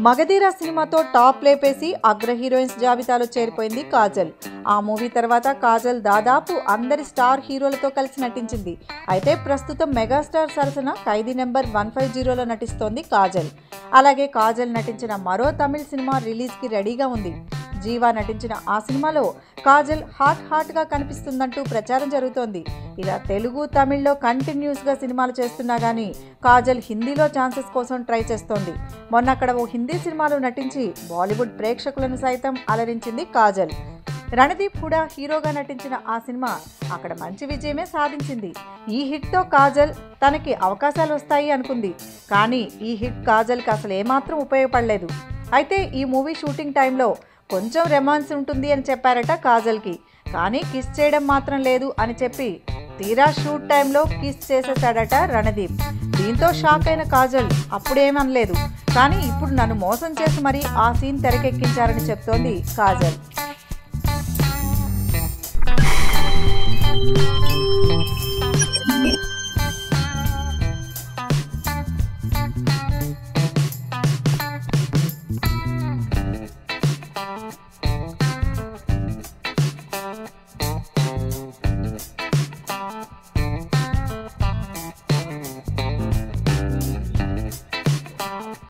మగధీర సినిమాతో టాప్ లేపేసి అగ్ర హీరోయిన్స్ జాబితాలో చేరిపోయింది కాజల్ ఆ మూవీ తర్వాత కాజల్ దాదాపు అందరి స్టార్ హీరోలతో కలిసి నటించింది అయితే ప్రస్తుతం మెగాస్టార్ సరసన ఖైదీ నెంబర్ వన్ ఫైవ్ జీరోలో నటిస్తోంది కాజల్ అలాగే కాజల్ నటించిన మరో తమిళ్ సినిమా రిలీజ్కి రెడీగా ఉంది జీవా నటించిన ఆ సినిమాలో కాజల్ హాట్ హాట్గా కనిపిస్తుందంటూ ప్రచారం జరుగుతోంది ఇలా తెలుగు తమిళ్లో కంటిన్యూస్గా సినిమాలు చేస్తున్నా కానీ కాజల్ హిందీలో ఛాన్సెస్ కోసం ట్రై చేస్తోంది మొన్న అక్కడ ఓ హిందీ సినిమాలో నటించి బాలీవుడ్ ప్రేక్షకులను సైతం అలరించింది కాజల్ రణదీప్ హుడా హీరోగా నటించిన ఆ సినిమా అక్కడ మంచి విజయమే సాధించింది ఈ హిట్తో కాజల్ తనకి అవకాశాలు వస్తాయి అనుకుంది కానీ ఈ హిట్ కాజల్కి అసలు ఏమాత్రం ఉపయోగపడలేదు అయితే ఈ మూవీ షూటింగ్ టైంలో కొంచెం రెమాన్స్ ఉంటుంది అని చెప్పారట కాజల్కి కానీ కిస్ చేయడం మాత్రం లేదు అని చెప్పి తీరా షూట్ టైంలో కిస్ చేసేసాడట రణదీప్ దీంతో షాక్ అయిన కాజల్ అప్పుడేమనలేదు కానీ ఇప్పుడు నన్ను మోసం చేసి మరీ ఆ సీన్ తెరకెక్కించారని చెప్తోంది కాజల్